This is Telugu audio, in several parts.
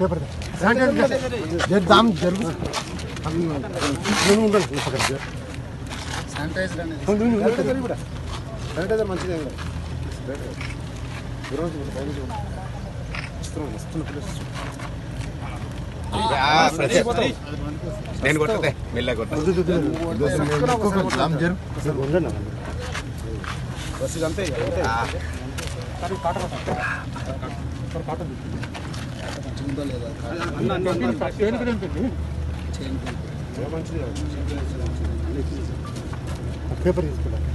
పేపర్ జరు దామ్ జరుగు నేను ఉండాలి పక్కన శానిటైజర్ అనేది శానిటైజర్ కూడా శానిటైజర్ మంచిదే కదా ఈరోజు వస్తున్నాం వస్తున్న ప్లేస్ నేను కొట్టదే మెల్ల కొట్ట దామ్ జరు ఉండండి బస్ ఇదంతే ఇక, అంతే ఉందో లేదా చైన్ పేపర్ తీసుకుంటాను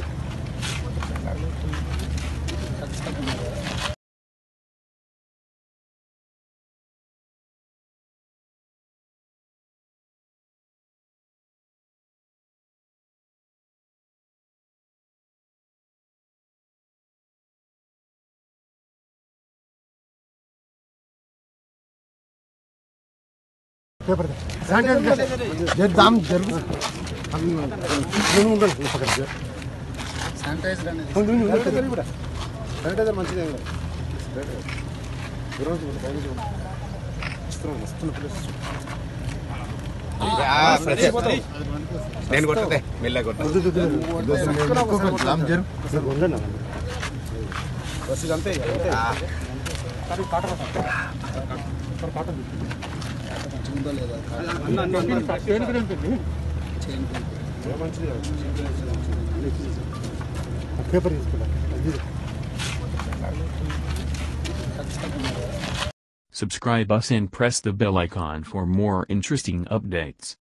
పేపర్ శానిటైజర్ జరు దామ్ జరుగు నేను ఉండాలి పక్కన శానిటైజర్ అనేది శానిటైజర్ కూడా శానిటైజర్ మంచిదే కదా ఈరోజు వస్తున్నాం వస్తున్న ప్లేస్ నేను కొట్టదే మెల్ల కొట్ట దామ్ జరు ఉండండి బస్ ఇదంతే ఇక, అంతే ఉందో లేదా చైన్ పేపర్ తీసుకుంటాను Subscribe us and press the bell icon for more interesting updates.